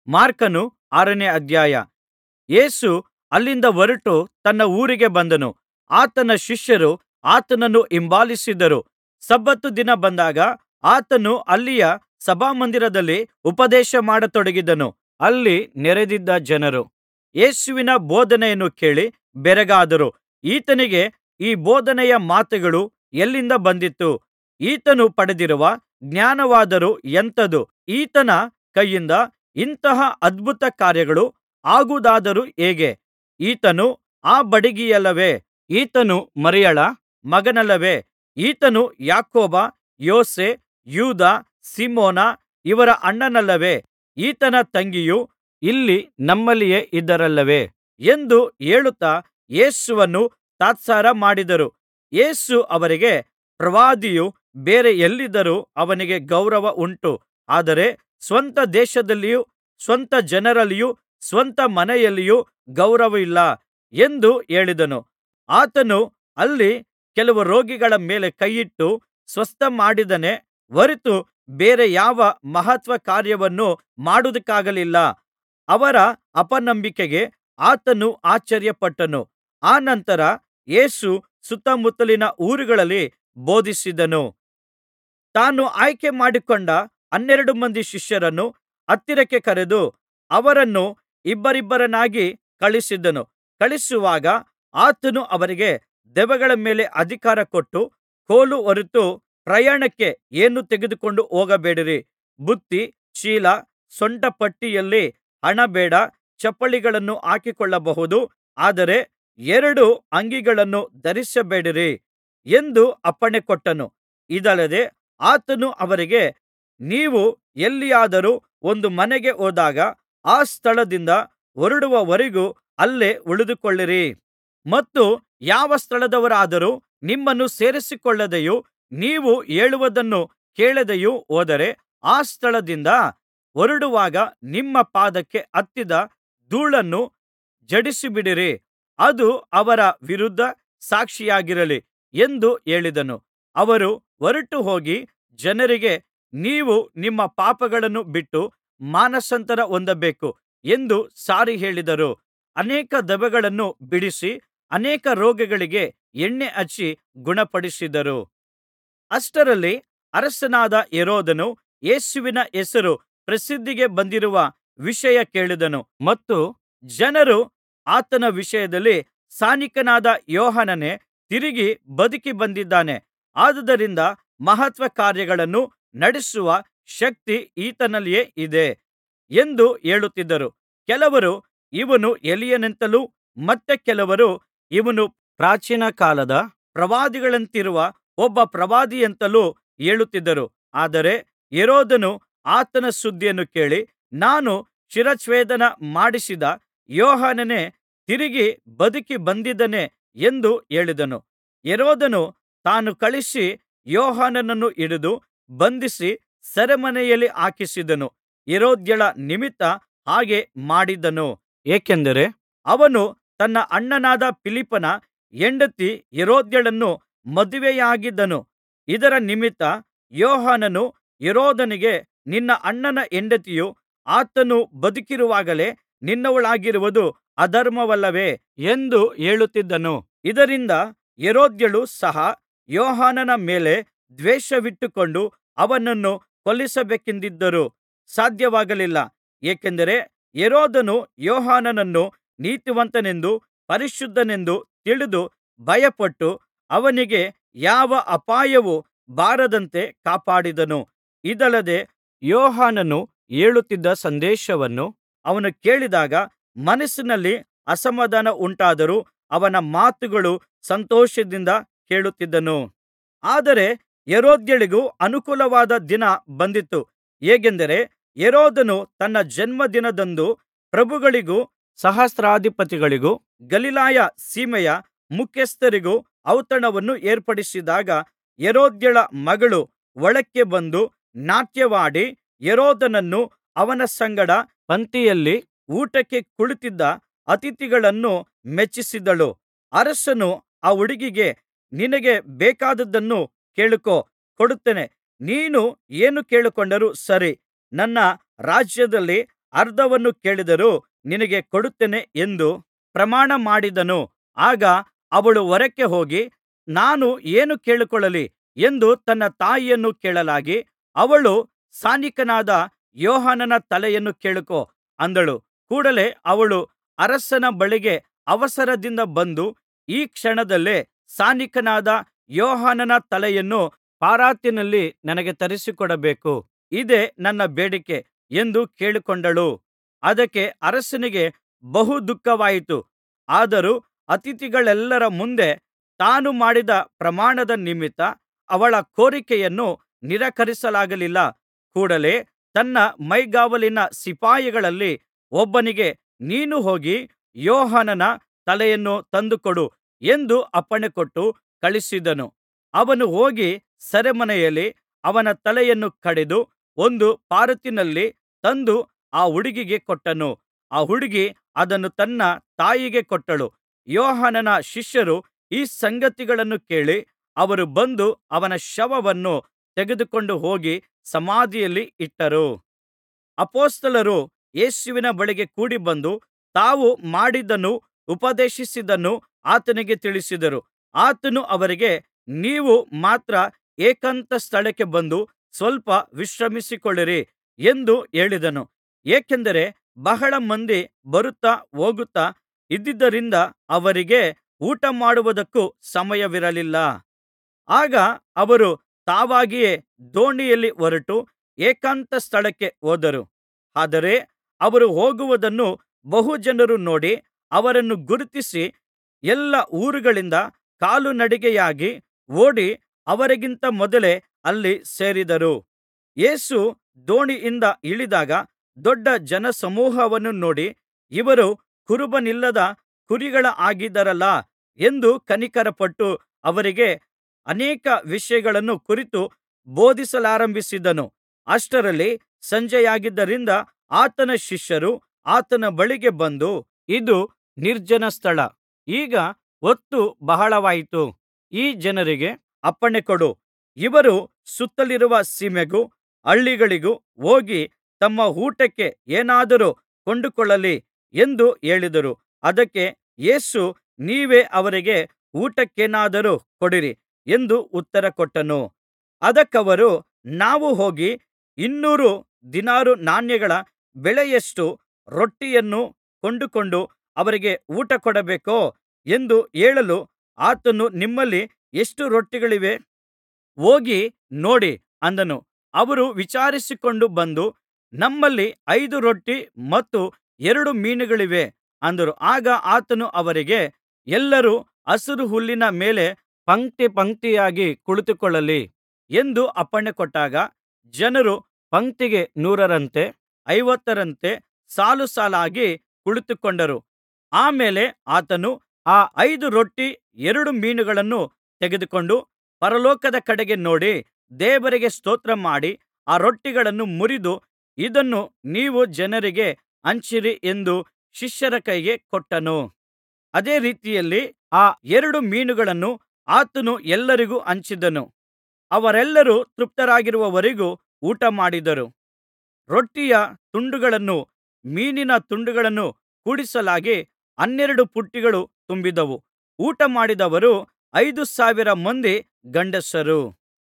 ಮಾರ್ಕನು ಆರನೇ ಅಧ್ಯಾಯ ಯೇಸು ಅಲ್ಲಿಂದ ಹೊರಟು ತನ್ನ ಊರಿಗೆ ಬಂದನು ಆತನ ಶಿಷ್ಯರು ಆತನನ್ನು ಹಿಂಬಾಲಿಸಿದರು ಸಬ್ಬತ್ ದಿನ ಬಂದಾಗ ಆತನು ಅಲ್ಲಿಯ ಸಭಾಮಂದಿರದಲ್ಲಿ ಉಪದೇಶ ಮಾಡತೊಡಗಿದನು ಅಲ್ಲಿ ನೆರೆದಿದ್ದ ಜನರು ಯೇಸುವಿನ ಬೋಧನೆಯನ್ನು ಕೇಳಿ ಬೆರಗಾದರು ಈತನಿಗೆ ಈ ಬೋಧನೆಯ ಮಾತುಗಳು ಎಲ್ಲಿಂದ ಬಂದಿತು ಈತನು ಪಡೆದಿರುವ ಜ್ಞಾನವಾದರೂ ಎಂಥದ್ದು ಈತನ ಕೈಯಿಂದ ಇಂತಹ ಅದ್ಭುತ ಕಾರ್ಯಗಳು ಆಗುವುದಾದರೂ ಹೇಗೆ ಈತನು ಆ ಬಡಗಿಯಲ್ಲವೇ ಈತನು ಮರಿಯಳ ಮಗನಲ್ಲವೇ ಈತನು ಯಾಕೋಬ ಯೋಸೆ ಯೂದ ಸೀಮೋನ ಇವರ ಅಣ್ಣನಲ್ಲವೇ ಈತನ ತಂಗಿಯು ಇಲ್ಲಿ ನಮ್ಮಲ್ಲಿಯೇ ಇದ್ದಾರಲ್ಲವೇ ಎಂದು ಹೇಳುತ್ತಾ ಯೇಸುವನ್ನು ತಾತ್ಸಾರ ಮಾಡಿದರು ಯೇಸು ಅವರಿಗೆ ಪ್ರವಾದಿಯು ಬೇರೆ ಎಲ್ಲಿದ್ದರೂ ಅವನಿಗೆ ಗೌರವ ಉಂಟು ಆದರೆ ಸ್ವಂತ ದೇಶದಲ್ಲಿಯೂ ಸ್ವಂತ ಜನರಲ್ಲಿಯೂ ಸ್ವಂತ ಮನೆಯಲ್ಲಿಯೂ ಗೌರವವಿಲ್ಲ ಎಂದು ಹೇಳಿದನು ಆತನು ಅಲ್ಲಿ ಕೆಲವು ರೋಗಿಗಳ ಮೇಲೆ ಕೈಯಿಟ್ಟು ಸ್ವಸ್ಥಮಾಡಿದನೇ ಹೊರತು ಬೇರೆ ಯಾವ ಮಹತ್ವ ಕಾರ್ಯವನ್ನೂ ಮಾಡುವುದಕ್ಕಾಗಲಿಲ್ಲ ಅವರ ಅಪನಂಬಿಕೆಗೆ ಆತನು ಆಶ್ಚರ್ಯಪಟ್ಟನು ಅನಂತರ ಯೇಸು ಸುತ್ತಮುತ್ತಲಿನ ಊರುಗಳಲ್ಲಿ ಬೋಧಿಸಿದನು ತಾನು ಆಯ್ಕೆ ಮಾಡಿಕೊಂಡ ಹನ್ನೆರಡು ಮಂದಿ ಶಿಷ್ಯರನ್ನು ಹತ್ತಿರಕ್ಕೆ ಕರೆದು ಅವರನ್ನು ಇಬ್ಬರಿಬ್ಬರನ್ನಾಗಿ ಕಳುಹಿಸಿದನು ಕಳುಹಿಸುವಾಗ ಆತನು ಅವರಿಗೆ ದೆವ್ವಗಳ ಮೇಲೆ ಅಧಿಕಾರ ಕೊಟ್ಟು ಕೋಲು ಹೊರತು ಪ್ರಯಾಣಕ್ಕೆ ಏನೂ ತೆಗೆದುಕೊಂಡು ಹೋಗಬೇಡಿರಿ ಬುತ್ತಿ ಚೀಲ ಸೊಂಟಪಟ್ಟಿಯಲ್ಲಿ ಹಣ ಬೇಡ ಚಪ್ಪಲಿಗಳನ್ನು ಹಾಕಿಕೊಳ್ಳಬಹುದು ಆದರೆ ಎರಡು ಅಂಗಿಗಳನ್ನು ಧರಿಸಬೇಡಿರಿ ಎಂದು ಅಪ್ಪಣೆ ಕೊಟ್ಟನು ಇದಲ್ಲದೆ ಆತನು ಅವರಿಗೆ ನೀವು ಎಲ್ಲಿಯಾದರೂ ಒಂದು ಮನೆಗೆ ಹೋದಾಗ ಆ ಸ್ಥಳದಿಂದ ಹೊರಡುವವರೆಗೂ ಅಲ್ಲೇ ಉಳಿದುಕೊಳ್ಳಿರಿ ಮತ್ತು ಯಾವ ಸ್ಥಳದವರಾದರೂ ನಿಮ್ಮನ್ನು ಸೇರಿಸಿಕೊಳ್ಳದೆಯೂ ನೀವು ಹೇಳುವುದನ್ನು ಕೇಳದೆಯೂ ಹೋದರೆ ಆ ಸ್ಥಳದಿಂದ ಹೊರಡುವಾಗ ನಿಮ್ಮ ಪಾದಕ್ಕೆ ಹತ್ತಿದ ಧೂಳನ್ನು ಝಾಡಿಸಿಬಿಡಿರಿ ಅದು ಅವರ ವಿರುದ್ಧ ಸಾಕ್ಷಿಯಾಗಿರಲಿ ಎಂದು ಹೇಳಿದನು ಅವರು ಹೊರಟುಹೋಗಿ ಜನರಿಗೆ ನೀವು ನಿಮ್ಮ ಪಾಪಗಳನ್ನು ಬಿಟ್ಟು ಮಾನಸಾಂತರ ಹೊಂದಬೇಕು ಎಂದು ಸಾರಿ ಹೇಳಿದರು ಅನೇಕ ದೆವ್ವಗಳನ್ನು ಬಿಡಿಸಿ ಅನೇಕ ರೋಗಗಳಿಗೆ ಎಣ್ಣೆ ಹಚ್ಚಿ ಗುಣಪಡಿಸಿದರು ಅಷ್ಟರಲ್ಲಿ ಅರಸನಾದ ಹೆರೋದನು ಯೇಸುವಿನ ಹೆಸರು ಪ್ರಸಿದ್ಧಿಗೆ ಬಂದಿರುವ ವಿಷಯ ಕೇಳಿದನು ಮತ್ತು ಜನರು ಆತನ ವಿಷಯದಲ್ಲಿ ಸ್ನಾನಿಕನಾದ ಯೋಹಾನನೇ ತಿರುಗಿ ಬದುಕಿ ಬಂದಿದ್ದಾನೆ ಆದುದರಿಂದ ಮಹತ್ಕಾರ್ಯಗಳನ್ನು ನಡಿಸುವ ಶಕ್ತಿ ಈತನಲ್ಲಿಯೇ ಇದೆ ಎಂದು ಹೇಳುತ್ತಿದ್ದರು ಕೆಲವರು ಇವನು ಎಲೀಯನೆಂತಲೂ ಮತ್ತೆ ಕೆಲವರು ಇವನು ಪ್ರಾಚೀನ ಕಾಲದ ಪ್ರವಾದಿಗಳಂತಿರುವ ಒಬ್ಬ ಪ್ರವಾದಿಯೆಂತಲೂ ಹೇಳುತ್ತಿದ್ದರು ಆದರೆ ಹೆರೋದನು ಆತನ ಸುದ್ದಿಯನ್ನು ಕೇಳಿ ನಾನು ಶಿರಚ್ಛೇದನ ಮಾಡಿಸಿದ ಯೋಹಾನನೇ ತಿರುಗಿ ಬದುಕಿ ಬಂದಿದ್ದಾನೆ ಎಂದು ಹೇಳಿದನು ಹೆರೋದನು ತಾನು ಕಳುಹಿಸಿ ಯೋಹಾನನನ್ನು ಹಿಡಿದು ಬಂಧಿಸಿ ಸೆರೆಮನೆಯಲ್ಲಿ ಹಾಕಿಸಿದನು ಹೆರೋದ್ಯಳ ನಿಮಿತ್ತ ಹಾಗೆ ಮಾಡಿದ್ದನು ಏಕೆಂದರೆ ಅವನು ತನ್ನ ಅಣ್ಣನಾದ ಫಿಲಿಪ್ಪನ ಹೆಂಡತಿ ಹೆರೋದ್ಯಳನ್ನು ಮದುವೆಯಾಗಿದ್ದನು ಇದರ ನಿಮಿತ್ತ ಯೋಹಾನನು ಹೆರೋದನಿಗೆ ನಿನ್ನ ಅಣ್ಣನ ಹೆಂಡತಿಯು ಆತನು ಬದುಕಿರುವಾಗಲೇ ನಿನ್ನವಳಾಗಿರುವುದು ಅಧರ್ಮವಲ್ಲವೇ ಎಂದು ಹೇಳುತ್ತಿದ್ದನು ಇದರಿಂದ ಹೆರೋದ್ಯಳು ಸಹ ಯೋಹಾನನ ಮೇಲೆ ದ್ವೇಷವಿಟ್ಟುಕೊಂಡು ಅವನನ್ನು ಕೊಲ್ಲಿಸಬೇಕೆಂದಿದ್ದರೂ ಸಾಧ್ಯವಾಗಲಿಲ್ಲ ಏಕೆಂದರೆ ಹೆರೋದನು ಯೋಹಾನನನ್ನು ನೀತಿವಂತನೆಂದೂ ಪರಿಶುದ್ಧನೆಂದೂ ತಿಳಿದು ಭಯಪಟ್ಟು ಅವನಿಗೆ ಯಾವ ಅಪಾಯವೂ ಬಾರದಂತೆ ಕಾಪಾಡಿದನು ಇದಲ್ಲದೆ ಯೋಹಾನನು ಹೇಳುತ್ತಿದ್ದ ಸಂದೇಶವನ್ನು ಅವನು ಕೇಳಿದಾಗ ಮನಸ್ಸಿನಲ್ಲಿ ಅಸಮಾಧಾನ ಉಂಟಾದರೂ ಅವನ ಮಾತುಗಳು ಸಂತೋಷದಿಂದ ಕೇಳುತ್ತಿದ್ದನು ಆದರೆ ಹೆರೋದ್ಯಳಿಗೂ ಅನುಕೂಲವಾದ ದಿನ ಬಂದಿತು ಹೇಗೆಂದರೆ ಹೆರೋದನು ತನ್ನ ಜನ್ಮದಿನದಂದು ಪ್ರಭುಗಳಿಗೂ ಸಹಸ್ರಾಧಿಪತಿಗಳಿಗೂ ಗಲಿಲಾಯ ಸೀಮೆಯ ಮುಖ್ಯಸ್ಥರಿಗೂ ಔತಣವನ್ನು ಏರ್ಪಡಿಸಿದಾಗ ಹೆರೋದ್ಯಳ ಮಗಳು ಒಳಕ್ಕೆ ಬಂದು ನಾಟ್ಯವಾಡಿ ಹೆರೋದನನ್ನೂ ಅವನ ಸಂಗಡ ಪಂಕ್ತಿಯಲ್ಲಿ ಊಟಕ್ಕೆ ಕುಳಿತಿದ್ದ ಅತಿಥಿಗಳನ್ನು ಮೆಚ್ಚಿಸಿದಳು ಅರಸನು ಆ ಹುಡುಗಿಗೆ ನಿನಗೆ ಬೇಕಾದದ್ದನ್ನು ಕೇಳಿಕೋ ಕೊಡುತ್ತೇನೆ ನೀನು ಏನು ಕೇಳಿಕೊಂಡರೂ ಸರಿ ನನ್ನ ರಾಜ್ಯದಲ್ಲಿ ಅರ್ಧವನ್ನು ಕೇಳಿದರೂ ನಿನಗೆ ಕೊಡುತ್ತೇನೆ ಎಂದು ಪ್ರಮಾಣ ಮಾಡಿದನು ಆಗ ಅವಳು ಹೊರಕ್ಕೆ ಹೋಗಿ ನಾನು ಏನು ಕೇಳಿಕೊಳ್ಳಲಿ ಎಂದು ತನ್ನ ತಾಯಿಯನ್ನು ಕೇಳಲಾಗಿ ಅವಳು ಸ್ನಾನಿಕನಾದ ಯೋಹಾನನ ತಲೆಯನ್ನು ಕೇಳಿಕೋ ಅಂದಳು ಕೂಡಲೆ ಅವಳು ಅರಸನ ಬಳಿಗೆ ಅವಸರದಿಂದ ಬಂದು ಈ ಕ್ಷಣದಲ್ಲೇ ಸ್ನಾನಿಕನಾದ ಯೋಹಾನನ ತಲೆಯನ್ನು ಪರಾತಿನಲ್ಲಿ ನನಗೆ ತರಿಸಿಕೊಡಬೇಕು ಇದೇ ನನ್ನ ಬೇಡಿಕೆ ಎಂದು ಕೇಳಿಕೊಂಡಳು ಅದಕ್ಕೆ ಅರಸನಿಗೆ ಬಹು ದುಃಖವಾಯಿತು ಆದರೂ ಅತಿಥಿಗಳೆಲ್ಲರ ಮುಂದೆ ತಾನು ಮಾಡಿದ ಪ್ರಮಾಣದ ನಿಮಿತ್ತ ಅವಳ ಕೋರಿಕೆಯನ್ನು ನಿರಾಕರಿಸಲಾಗಲಿಲ್ಲ ಕೂಡಲೆ ತನ್ನ ಮೈಗಾವಲಿನ ಸಿಪಾಯಿಗಳಲ್ಲಿ ಒಬ್ಬನಿಗೆ ನೀನು ಹೋಗಿ ಯೋಹಾನನ ತಲೆಯನ್ನು ತಂದುಕೊಡು ಎಂದು ಅಪ್ಪಣೆಕೊಟ್ಟು ಕಳುಹಿಸಿದನು ಅವನು ಹೋಗಿ ಸೆರೆಮನೆಯಲ್ಲಿ ಅವನ ತಲೆಯನ್ನು ಕಡಿದು ಒಂದು ಪರಾತಿನಲ್ಲಿ ತಂದು ಆ ಹುಡುಗಿಗೆ ಕೊಟ್ಟನು ಆ ಹುಡುಗಿ ಅದನ್ನು ತನ್ನ ತಾಯಿಗೆ ಕೊಟ್ಟಳು ಯೋಹಾನನ ಶಿಷ್ಯರು ಈ ಸಂಗತಿಗಳನ್ನು ಕೇಳಿ ಅವರು ಬಂದು ಅವನ ಶವವನ್ನು ತೆಗೆದುಕೊಂಡು ಹೋಗಿ ಸಮಾಧಿಯಲ್ಲಿ ಇಟ್ಟರು ಅಪೊಸ್ತಲರು ಯೇಸುವಿನ ಬಳಿಗೆ ಕೂಡಿಬಂದು ತಾವು ಮಾಡಿದ್ದನ್ನೂ ಉಪದೇಶಿಸಿದ್ದನ್ನೂ ಆತನಿಗೆ ತಿಳಿಸಿದರು ಆತನು ಅವರಿಗೆ ನೀವು ಮಾತ್ರ ಏಕಾಂತ ಸ್ಥಳಕ್ಕೆ ಬಂದು ಸ್ವಲ್ಪ ವಿಶ್ರಮಿಸಿಕೊಳ್ಳಿರಿ ಎಂದು ಹೇಳಿದನು ಏಕೆಂದರೆ ಬಹಳ ಮಂದಿ ಬರುತ್ತಾ ಹೋಗುತ್ತಾ ಇದ್ದುದರಿಂದ ಅವರಿಗೆ ಊಟಮಾಡುವುದಕ್ಕೂ ಸಮಯವಿರಲಿಲ್ಲ ಆಗ ಅವರು ತಾವಾಗಿಯೇ ದೋಣಿಯಲ್ಲಿ ಹೊರಟು ಏಕಾಂತ ಸ್ಥಳಕ್ಕೆ ಹೋದರು ಆದರೆ ಅವರು ಹೋಗುವುದನ್ನು ಬಹು ಜನರು ನೋಡಿ ಅವರನ್ನು ಗುರುತಿಸಿ ಎಲ್ಲಾ ಊರುಗಳಿಂದ ಕಾಲುನಡಿಗೆಯಾಗಿ ಓಡಿ ಅವರಿಗಿಂತ ಮೊದಲೇ ಅಲ್ಲಿ ಸೇರಿದರು ಯೇಸು ದೋಣಿಯಿಂದ ಇಳಿದಾಗ ದೊಡ್ಡ ಜನಸಮೂಹವನ್ನು ನೋಡಿ ಇವರು ಕುರುಬನಿಲ್ಲದ ಕುರಿಗಳ ಹಾಗಿದ್ದಾರಲ್ಲಾ ಎಂದು ಕನಿಕರಪಟ್ಟು ಅವರಿಗೆ ಅನೇಕ ವಿಷಯಗಳನ್ನು ಕುರಿತು ಬೋಧಿಸಲಾರಂಭಿಸಿದನು ಅಷ್ಟರಲ್ಲಿ ಸಂಜೆಯಾಗಿದ್ದರಿಂದ ಆತನ ಶಿಷ್ಯರು ಆತನ ಬಳಿಗೆ ಬಂದು ಇದು ನಿರ್ಜನ ಸ್ಥಳ ಈಗ ಹೊತ್ತು ಬಹಳವಾಯಿತು ಈ ಜನರಿಗೆ ಅಪ್ಪಣೆಕೊಡು ಇವರು ಸುತ್ತಲಿರುವ ಸೀಮೆಗೂ ಹಳ್ಳಿಗಳಿಗೂ ಹೋಗಿ ತಮ್ಮ ಊಟಕ್ಕೆ ಏನಾದರೂ ಕೊಂಡುಕೊಳ್ಳಲಿ ಎಂದು ಹೇಳಿದರು ಅದಕ್ಕೆ ಯೇಸು ನೀವೇ ಅವರಿಗೆ ಊಟಕ್ಕೇನಾದರೂ ಕೊಡಿರಿ ಎಂದು ಉತ್ತರ ಕೊಟ್ಟನು ಅದಕ್ಕವರು ನಾವು ಹೋಗಿ ಇನ್ನೂರು ದಿನಾರು ನಾಣ್ಯಗಳ ಬೆಲೆಯಷ್ಟು ರೊಟ್ಟಿಯನ್ನು ಕೊಂಡುಕೊಂಡು ಅವರಿಗೆ ಊಟಕೊಡಬೇಕೋ ಎಂದು ಹೇಳಲು ಆತನು ನಿಮ್ಮಲ್ಲಿ ಎಷ್ಟು ರೊಟ್ಟಿಗಳಿವೆ ಹೋಗಿ ನೋಡಿ ಅಂದನು ಅವರು ವಿಚಾರಿಸಿಕೊಂಡು ಬಂದು ನಮ್ಮಲ್ಲಿ ಐದು ರೊಟ್ಟಿ ಮತ್ತು ಎರಡು ಮೀನುಗಳಿವೆ ಅಂದರು ಆಗ ಆತನು ಅವರಿಗೆ ಎಲ್ಲರೂ ಹಸಿರು ಹುಲ್ಲಿನ ಮೇಲೆ ಪಂಕ್ತಿ ಪಂಕ್ತಿಯಾಗಿ ಕುಳಿತುಕೊಳ್ಳಲಿ ಎಂದು ಅಪ್ಪಣೆಕೊಟ್ಟಾಗ ಜನರು ಪಂಕ್ತಿಗೆ ನೂರರಂತೆ ಐವತ್ತರಂತೆ ಸಾಲು ಸಾಲಾಗಿ ಕುಳಿತುಕೊಂಡರು ಆ ಮೇಲೆ ಆತನು ಆ ಐದು ರೊಟ್ಟಿ ಎರಡು ಮೀನುಗಳನ್ನು ತೆಗೆದುಕೊಂಡು ಪರಲೋಕದ ಕಡೆಗೆ ನೋಡಿ ದೇವರಿಗೆ ಸ್ತೋತ್ರಮಾಡಿ ಆ ರೊಟ್ಟಿಗಳನ್ನು ಮುರಿದು ಇದನ್ನು ನೀವು ಜನರಿಗೆ ಹಂಚಿರಿ ಎಂದು ಶಿಷ್ಯರ ಕೈಗೆ ಕೊಟ್ಟನು ಅದೇ ರೀತಿಯಲ್ಲಿ ಆ ಎರಡು ಮೀನುಗಳನ್ನು ಆತನು ಎಲ್ಲರಿಗೂ ಹಂಚಿದನು ಅವರೆಲ್ಲರೂ ತೃಪ್ತರಾಗಿರುವವರೆಗೂ ಊಟಮಾಡಿದರು ರೊಟ್ಟಿಯ ತುಂಡುಗಳನ್ನೂ ಮೀನಿನ ತುಂಡುಗಳನ್ನೂ ಕೂಡಿಸಲಾಗಿ ಹನ್ನೆರಡು ಪುಟ್ಟಿಗಳು ತುಂಬಿದವು ಊಟಮಾಡಿದವರು ಐದು ಸಾವಿರ ಮಂದಿ ಗಂಡಸರು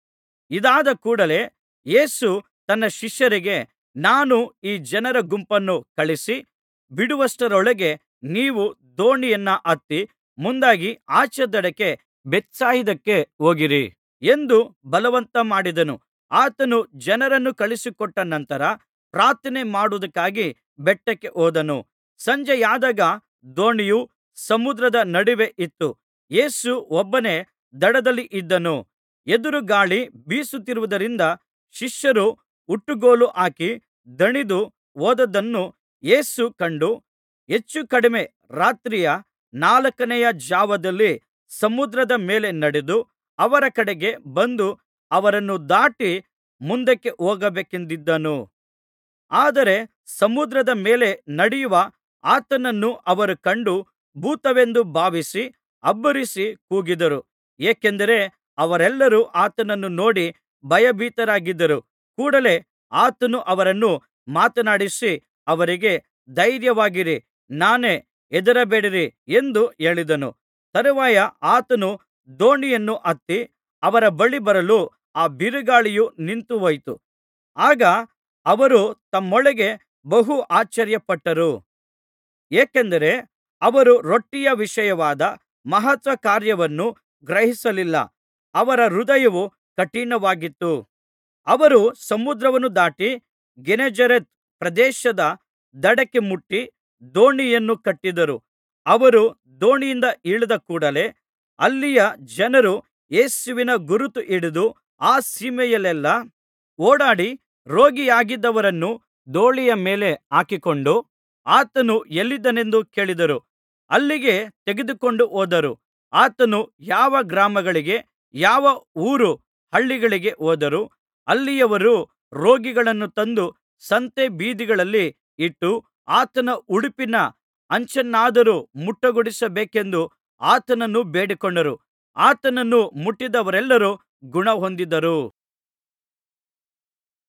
ಇದಾದ ಕೂಡಲೆ ಯೇಸು ತನ್ನ ಶಿಷ್ಯರಿಗೆ ನಾನು ಈ ಜನರ ಗುಂಪನ್ನು ಕಳುಹಿಸಿ ಬಿಡುವಷ್ಟರೊಳಗೆ ನೀವು ದೋಣಿಯನ್ನ ಹತ್ತಿ ಮುಂದಾಗಿ ಆಚೆ ದಡಕ್ಕೆ ಬೇತ್ಸಾಯಿದಕ್ಕೆ ಹೋಗಿರಿ ಎಂದು ಬಲವಂತ ಮಾಡಿದನು ಆತನು ಜನರನ್ನು ಕಳುಹಿಸಿಕೊಟ್ಟ ನಂತರ ಪ್ರಾರ್ಥನೆ ಮಾಡುವುದಕ್ಕಾಗಿ ಬೆಟ್ಟಕ್ಕೆ ಹೋದನು ಸಂಜೆಯಾದಾಗ ದೋಣಿಯು ಸಮುದ್ರದ ನಡುವೆ ಇತ್ತು ಯೇಸು ಒಬ್ಬನೇ ದಡದಲ್ಲಿ ಇದ್ದನು ಎದುರು ಗಾಳಿ ಬೀಸುತ್ತಿರುವುದರಿಂದ ಶಿಷ್ಯರು ಹುಟ್ಟುಗೋಲು ಹಾಕಿ ದಣಿದು ಹೋದದ್ದನ್ನು ಯೇಸು ಕಂಡು ಹೆಚ್ಚು ಕಡಿಮೆ ರಾತ್ರಿಯ ನಾಲ್ಕನೆಯ ಜಾವದಲ್ಲಿ ಸಮುದ್ರದ ಮೇಲೆ ನಡೆದು ಅವರ ಕಡೆಗೆ ಬಂದು ಅವರನ್ನು ದಾಟಿ ಮುಂದಕ್ಕೆ ಹೋಗಬೇಕೆಂದಿದ್ದನು ಆದರೆ ಸಮುದ್ರದ ಮೇಲೆ ನಡೆಯುವ ಆತನನ್ನು ಅವರು ಕಂಡು ಭೂತವೆಂದು ಭಾವಿಸಿ ಅಬ್ಬರಿಸಿ ಕೂಗಿದರು ಏಕೆಂದರೆ ಅವರೆಲ್ಲರೂ ಆತನನ್ನು ನೋಡಿ ಭಯಭೀತರಾಗಿದ್ದರು ಕೂಡಲೆ ಆತನು ಅವರನ್ನು ಮಾತನಾಡಿಸಿ ಅವರಿಗೆ ಧೈರ್ಯವಾಗಿರಿ ನಾನೇ ಹೆದರಬೇಡಿರಿ ಎಂದು ಹೇಳಿದನು ತರುವಾಯ ಆತನು ದೋಣಿಯನ್ನು ಹತ್ತಿ ಅವರ ಬಳಿ ಬರಲು ಆ ಬಿರುಗಾಳಿಯು ನಿಂತುಹೋಯಿತು ಆಗ ಅವರು ತಮ್ಮೊಳಗೆ ಬಹು ಆಶ್ಚರ್ಯಪಟ್ಟರು ಏಕೆಂದರೆ ಅವರು ರೊಟ್ಟಿಯ ವಿಷಯವಾದ ಮಹತ್ಕಾರ್ಯವನ್ನು ಗ್ರಹಿಸಲಿಲ್ಲ ಅವರ ಹೃದಯವು ಕಠಿಣವಾಗಿತ್ತು ಅವರು ಸಮುದ್ರವನ್ನು ದಾಟಿ ಗೆನೆಜರೇತ್ ಪ್ರದೇಶದ ದಡಕ್ಕೆ ಮುಟ್ಟಿ ದೋಣಿಯನ್ನು ಕಟ್ಟಿದರು ಅವರು ದೋಣಿಯಿಂದ ಇಳಿದ ಕೂಡಲೆ ಅಲ್ಲಿಯ ಜನರು ಯೇಸುವಿನ ಗುರುತು ಹಿಡಿದು ಆ ಸೀಮೆಯಲ್ಲೆಲ್ಲಾ ಓಡಾಡಿ ರೋಗಿಯಾಗಿದ್ದವರನ್ನು ದೋಣಿಯ ಮೇಲೆ ಹಾಕಿಕೊಂಡು ಆತನು ಎಲ್ಲಿದ್ದಾನೆಂದು ಕೇಳಿದರು ಅಲ್ಲಿಗೆ ತೆಗೆದುಕೊಂಡು ಹೋದರು ಆತನು ಯಾವ ಗ್ರಾಮಗಳಿಗೆ ಯಾವ ಊರು ಹಳ್ಳಿಗಳಿಗೆ ಹೋದರೂ ಅಲ್ಲಿಯವರು ರೋಗಿಗಳನ್ನು ತಂದು ಸಂತೆ ಬೀದಿಗಳಲ್ಲಿ ಇಟ್ಟು ಆತನ ಉಡುಪಿನ ಅಂಚನ್ನಾದರೂ ಮುಟ್ಟಗೊಡಿಸಬೇಕೆಂದು ಆತನನ್ನು ಬೇಡಿಕೊಂಡರು ಆತನನ್ನು ಮುಟ್ಟಿದವರೆಲ್ಲರೂ ಗುಣಹೊಂದಿದರು